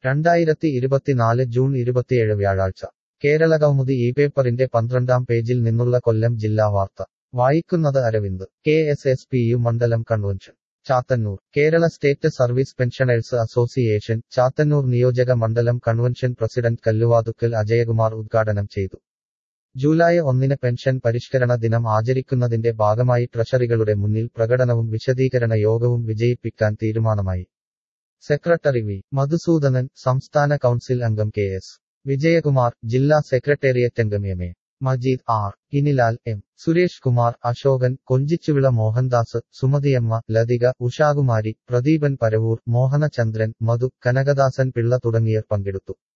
രണ്ടായിരത്തി ഇരുപത്തിനാല് ജൂൺ ഇരുപത്തിയേഴ് വ്യാഴാഴ്ച കേരളകൗമുദി ഈ പേപ്പറിന്റെ പന്ത്രണ്ടാം പേജിൽ നിന്നുള്ള കൊല്ലം ജില്ലാ വാർത്ത വായിക്കുന്നത് Aravind K S S P U മണ്ഡലം convention Chathannoor Kerala state service pensioners association Chathannoor നിയോജക മണ്ഡലം കൺവെൻഷൻ പ്രസിഡന്റ് കല്ലുവാതുക്കൽ അജയകുമാർ ഉദ്ഘാടനം ചെയ്തു ജൂലൈ ഒന്നിന് പെൻഷൻ പരിഷ്കരണ ദിനം ആചരിക്കുന്നതിന്റെ ഭാഗമായി ട്രഷറികളുടെ മുന്നിൽ പ്രകടനവും വിശദീകരണ യോഗവും വിജയിപ്പിക്കാൻ തീരുമാനമായി സെക്രട്ടറി വി മധുസൂദനൻ സംസ്ഥാന കൗൺസിൽ അംഗം കെ എസ് വിജയകുമാർ ജില്ലാ സെക്രട്ടേറിയറ്റ് അംഗം M A Majeed R Kinilal M Suresh Kumar Ashokan Konchichuvila Mohandas Sumathiyamma Lathika Ushakumari Pradeepan Paravur Mohanachandran Madhu Kanakadasan Pillai തുടങ്ങിയവർ പങ്കെടുത്തു